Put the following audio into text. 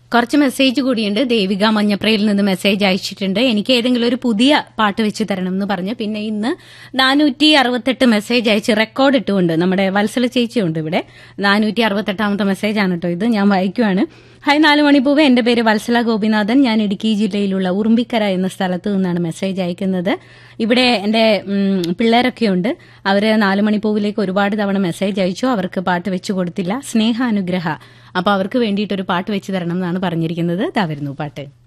കുറച്ച് മെസ്സേജ് കൂടിയുണ്ട് ദേവിക മഞ്ഞപ്രയിൽ നിന്ന് മെസ്സേജ് അയച്ചിട്ടുണ്ട് എനിക്ക് ഏതെങ്കിലും ഒരു പുതിയ പാട്ട് വെച്ച് തരണം എന്ന് പറഞ്ഞ് പിന്നെ ഇന്ന് നാനൂറ്റി അറുപത്തെട്ട് മെസ്സേജ് അയച്ച് റെക്കോർഡ് ഇട്ടുകൊണ്ട് നമ്മുടെ വത്സല ചേച്ചിയുണ്ട് ഇവിടെ നാനൂറ്റി അറുപത്തെട്ടാമത്തെ മെസ്സേജാണ് കേട്ടോ ഇത് ഞാൻ വായിക്കുവാണ് ഹായ് നാല് മണിപ്പൂവ് എന്റെ പേര് വത്സല ഗോപിനാഥൻ ഞാൻ ഇടുക്കി ജില്ലയിലുള്ള ഉറുമ്പിക്കര എന്ന സ്ഥലത്ത് നിന്നാണ് മെസ്സേജ് അയക്കുന്നത് ഇവിടെ എന്റെ ഉം, പിള്ളേരൊക്കെ ഉണ്ട് അവര് നാല് മണിപ്പൂവിലേക്ക് ഒരുപാട് തവണ മെസ്സേജ് അയച്ചു അവർക്ക് പാട്ട് വെച്ചു കൊടുത്തില്ല സ്നേഹാനുഗ്രഹ അപ്പൊ അവർക്ക് വേണ്ടിയിട്ടൊരു പാട്ട് വെച്ച് തരണം എന്നാണ് പറഞ്ഞിരിക്കുന്നത് ഇതാ വരുന്നു പാട്ട്